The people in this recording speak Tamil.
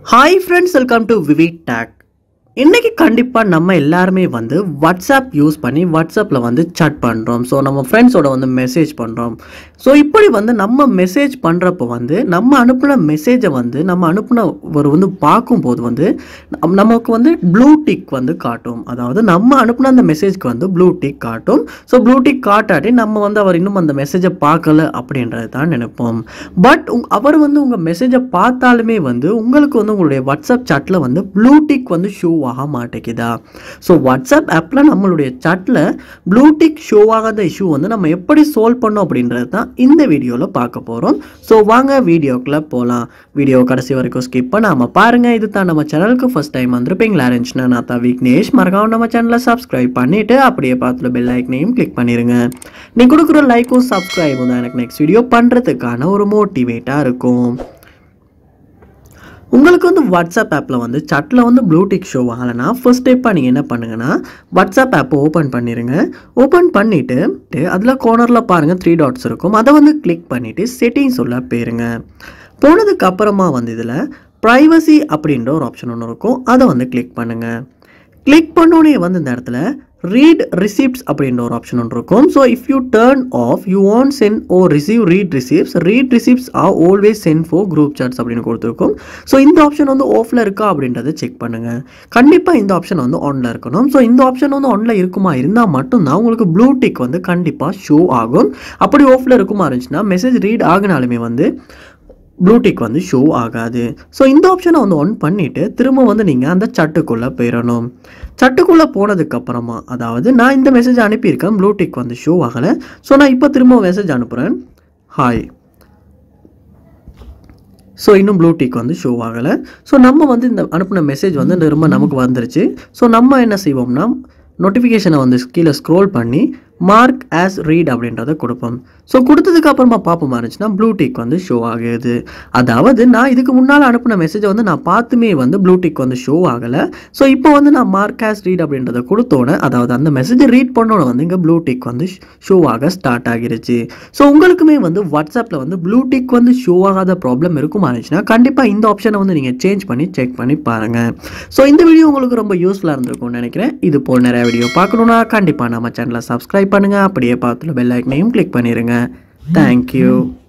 hi friends welcome to VV tech இன்னைக்கு கண்டிப்பாக நம்ம எல்லாருமே வந்து வாட்ஸ்அப் யூஸ் பண்ணி வாட்ஸ்அப்பில் வந்து chat பண்ணுறோம் ஸோ நம்ம ஃப்ரெண்ட்ஸோட வந்து மெசேஜ் பண்ணுறோம் ஸோ இப்படி வந்து நம்ம மெசேஜ் பண்ணுறப்போ வந்து நம்ம அனுப்புன மெசேஜை வந்து நம்ம அனுப்புன ஒரு வந்து பார்க்கும்போது வந்து நம்- நமக்கு வந்து ப்ளூ டிக் வந்து காட்டும் அதாவது நம்ம அனுப்புன அந்த மெசேஜ்க்கு வந்து ப்ளூ டிக் காட்டும் ஸோ ப்ளூ டிக் காட்டாட்டி நம்ம வந்து அவர் இன்னும் அந்த மெசேஜை பார்க்கல அப்படின்றது தான் நினைப்போம் பட் உங் அவர் வந்து உங்கள் மெசேஜை பார்த்தாலுமே வந்து உங்களுக்கு வந்து உங்களுடைய வாட்ஸ்அப் சாட்டில் வந்து ப்ளூ டிக் வந்து ஷோ ஆக மாட்டேங்குதா ஸோ வாட்ஸ்அப் ஆப்பில் நம்மளுடைய சாட்டில் ப்ளூ டிக் ஷோ ஆகாத இஷ்யூ வந்து நம்ம எப்படி சால்வ் பண்ணோம் அப்படின்றது தான் இந்த வீடியோவில் பார்க்க போகிறோம் ஸோ வாங்க வீடியோக்குள்ளே போகலாம் வீடியோ கடைசி வரைக்கும் ஸ்கிப் பண்ணாமல் பாருங்கள் இது தான் நம்ம சேனலுக்கு ஃபஸ்ட் டைம் வந்திருப்பீங்களா இருந்துச்சுன்னா நான் தான் விக்னேஷ் மறக்காம நம்ம சேனலை சப்ஸ்கிரைப் பண்ணிவிட்டு அப்படியே பார்த்துல பெல் ஐக்கனையும் கிளிக் பண்ணிடுங்க நீ கொடுக்குற லைக்கும் சப்ஸ்கிரைபும் தான் எனக்கு நெக்ஸ்ட் வீடியோ பண்ணுறதுக்கான ஒரு மோட்டிவேட்டாக இருக்கும் உங்களுக்கு வந்து வாட்ஸ்அப் ஆப்பில் வந்து சட்டில் வந்து ப்ளூடிக் ஷோ ஆகலைன்னா ஃபர்ஸ்ட் ஸ்டெப்பாக நீங்கள் என்ன பண்ணுங்கன்னா வாட்ஸ்அப் ஆப்பை ஓப்பன் பண்ணிடுங்க ஓப்பன் பண்ணிவிட்டு அதில் கோர்னரில் பாருங்கள் த்ரீ டாட்ஸ் இருக்கும் அதை வந்து கிளிக் பண்ணிவிட்டு செட்டிங்ஸ் உள்ள போயிருங்க போனதுக்கு அப்புறமா வந்து இதில் ப்ரைவசி அப்படின்ற ஒரு ஆப்ஷன் ஒன்று இருக்கும் அதை வந்து கிளிக் பண்ணுங்கள் கிளிக் பண்ணோடனே வந்து இந்த இடத்துல ரீட் ரிசிப்ட்ஸ் அப்படின்ற ஒரு ஆப்ஷன் ஒன்று இருக்கும் so if you turn off you won't send or receive read receipts read receipts are always sent for group chats அப்படின்னு கொடுத்துருக்கும் ஸோ இந்த ஆப்ஷன் வந்து ஆஃபில் இருக்கா அப்படின்றத செக் பண்ணுங்கள் கண்டிப்பாக இந்த ஆப்ஷன் வந்து ஆனில் இருக்கணும் ஸோ இந்த ஆப்ஷன் வந்து ஆனில் இருக்குமா இருந்தால் மட்டும்தான் உங்களுக்கு ப்ளூ டிக் வந்து கண்டிப்பாக ஷோ ஆகும் அப்படி ஆஃபில் இருக்குமா இருந்துச்சுன்னா மெசேஜ் ரீட் ஆகினாலுமே வந்து ப்ளூடிக் வந்து ஷோ ஆகாது ஸோ இந்த ஆப்ஷனை வந்து ஆன் பண்ணிவிட்டு திரும்ப வந்து நீங்கள் அந்த சட்டுக்குள்ளே போயிடணும் சட்டுக்குள்ளே போனதுக்கப்புறமா அதாவது நான் இந்த மெசேஜ் அனுப்பியிருக்கேன் ப்ளூடிக் வந்து ஷோ ஆகலை ஸோ நான் இப்போ திரும்ப மெசேஜ் அனுப்புகிறேன் ஹாய் ஸோ இன்னும் ப்ளூடிக் வந்து ஷோ ஆகலை ஸோ நம்ம வந்து இந்த அனுப்பின மெசேஜ் வந்து திரும்ப நமக்கு வந்துருச்சு ஸோ நம்ம என்ன செய்வோம்னா நோட்டிஃபிகேஷனை வந்து கீழே ஸ்க்ரோல் பண்ணி மார்க் ஆஸ் ரீட் அப்படின்றத கொடுப்போம் ஸோ கொடுத்ததுக்கு அப்புறமா பார்ப்போமா இருந்துச்சுன்னா ப்ளூடிக் வந்து ஷோ ஆகுது அதாவது நான் இதுக்கு முன்னால் அனுப்பின மெசேஜை வந்து நான் பார்த்துமே வந்து ப்ளூடிக் வந்து ஷோ ஆகலை ஸோ இப்போ வந்து நான் மார்க் ஆஸ் ரீட் அப்படின்றத கொடுத்தோன்னே அதாவது அந்த மெசேஜை ரீட் பண்ணோன்னே வந்து இங்கே ப்ளூடிக் வந்து ஷோ ஆக ஸ்டார்ட் ஆகிருச்சு ஸோ உங்களுக்குமே வந்து வாட்ஸ்அப்பில் வந்து ப்ளூடிக் வந்து ஷோ ஆகாத ப்ராப்ளம் இருக்குமா இருந்துச்சுன்னா கண்டிப்பாக இந்த ஆப்ஷனை வந்து நீங்கள் சேஞ்ச் பண்ணி செக் பண்ணி பாருங்கள் ஸோ இந்த வீடியோ உங்களுக்கு ரொம்ப யூஸ்ஃபுல்லாக இருந்திருக்கும்னு நினைக்கிறேன் இது போல் நிறைய வீடியோ பார்க்கணுன்னா கண்டிப்பாக நம்ம சேனலை சப்ஸ்கிரைப் பண்ணுங்கள் அப்படியே பார்த்துல பெல் ஐக்கனையும் கிளிக் பண்ணிடுங்க தேங்க்யூ